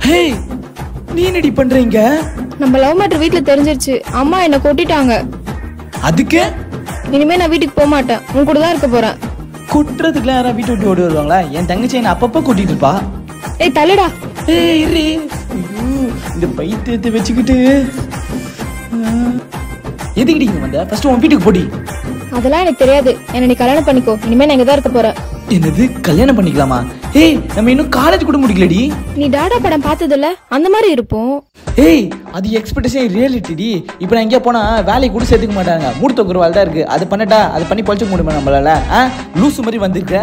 ஹே நீ என்னடி பண்றீங்க நம்ம லவ் மேட்டர் வீட்ல தெரிஞ்சிருச்சு அம்மா என்ன கொட்டிட்டாங்க அதுக்கு இனிமே நான் வீட்டுக்கு போக மாட்டேன் உன் கூட தான் இருக்க போறேன் கொட்டுறதுக்குலாம் யாராவது வீட்டு விட்டு ஓடி வருவாங்களா என் தங்கச்சி என்ன அப்பப்போ கூட்டிட்டு இருப்பா ஏய் தள்ளுடா ஏய் இரு. ஐயோ, இந்த பைத்தியத்தை வச்சுக்கிட்டு ஆ. எதுக்குடி இங்க வந்த ஃபர்ஸ்ட் உன் வீட்டுக்கு போடி அதெல்லாம் எனக்கு தெரியாது என்ன நீ கல்யாணம் பண்ணிக்கோ இனிமே நான் இங்க தான் இருக்க போறேன் என்னது கல்யாணம் பண்ணிக்கலாமா ஏய் நம்ம இன்னும் காலேஜ் கூட முடிக்கலடி நீ டாடா படம் பார்த்ததில்ல அந்த மாதிரி இருப்போம் ஏய் அது எக்ஸ்பெக்டேஷன் ரியாலிட்டிடி இப்போ நான் எங்கேயா போனா வேலைக்கு கூட சேர்த்துக்க மாட்டாங்க மூடு தொக்குற வேலை தான் இருக்கு அது பண்ணட்டா அது பண்ணி பழிச்சு முடியுமா நம்மளால ஆ லூசு மாதிரி வந்திருக்க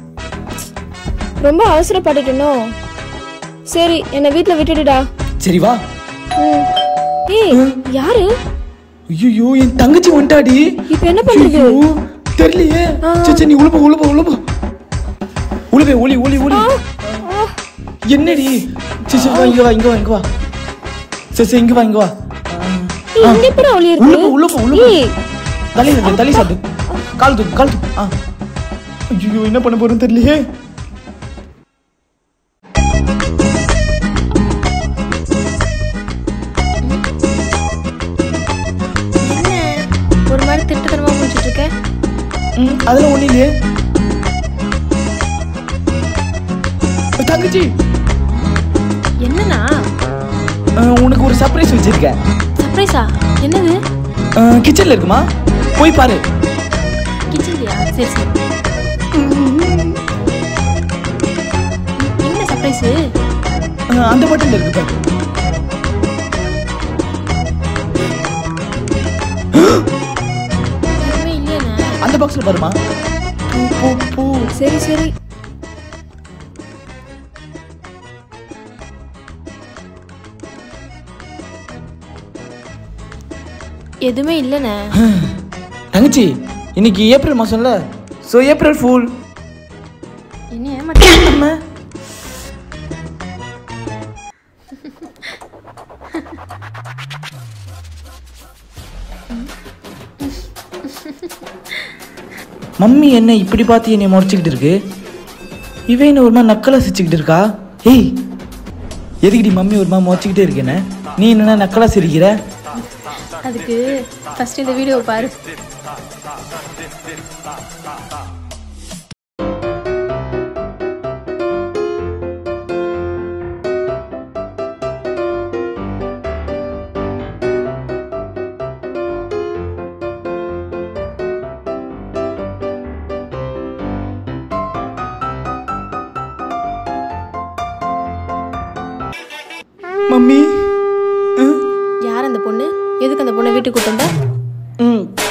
ரொம்ப அவசரப்பட்டுட்டனோ சரி என்ன வீட்ல விட்டுடுடா சரி வா ம். ஏய் யாரு ஐயோ என் தங்கச்சி வந்துட்டாடி இப்ப என்ன பண்றது ஐயோ, தெரியலையே சே நீ உள்ள போ உள்ள போ உள்ள போ உள்ள போய் ஒளி ஒளி ஒளி என்னடி சரி சரி வா இங்க வா இங்க வா இங்க வா சரி சரி இங்க வா இங்க வா ஏய், இங்க எப்படி ஒளி உள்ள இருக்கு போ உள்ள போ உள்ள போ ஏய் தலை சாப்பிடு தலை சாப்பிடு கால் தூக்கு கால் தூக்கு ஆ ஐயோ என்ன பண்ண போறேன்னு தெரியலையே ஒரு மாதிரி திட்டுத்தனமா முடிச்சிட்டு இருக்க ம், அதெல்லாம் ஒண்ணு இல்லையே தங்கச்சி என்னண்ணா ஆ, உனக்கு ஒரு சர்ப்ரைஸ் வச்சிருக்கேன் சர்ப்ரைஸா என்னது கிச்சன்ல இருக்குமா போய் பாரு கிச்சன்லையா சரி சரி என்ன சர்ப்ரைஸு ஆ, அந்த பட்டன்ல இருக்கு பாரு எதுவுமே இல்லையாண்ணா அந்த பாக்ஸ்ல பாருமா பூ பூ பூ சரி சரி எதுவுமே இல்லைண்ணே தங்கச்சி இன்னைக்கு ஏப்ரல் மாசம்ல ஸோ ஏப்ரல் ஃபூல் என்ன ஏமாட்டேன் மம்மி என்ன இப்படி பார்த்து என்னை முறைச்சிக்கிட்டு இருக்கு இவன் என்ன ஒரு மாதிரி நக்கலா சிரிச்சுக்கிட்டு இருக்கா ஏய் எதுக்குடி மம்மி ஒரு மாதிரி முறைச்சிக்கிட்டே இருக்கேன்னு நீ என்னன்னா நக்கலா சிரிக்கிற அதுக்கு ஃபர்ஸ்ட் இந்த வீடியோவை பாரு மம்மி யார் அந்த பொண்ணு எதுக்கு அந்த பொண்ணை வீட்டுக்கு கூட்டு வந்த ம்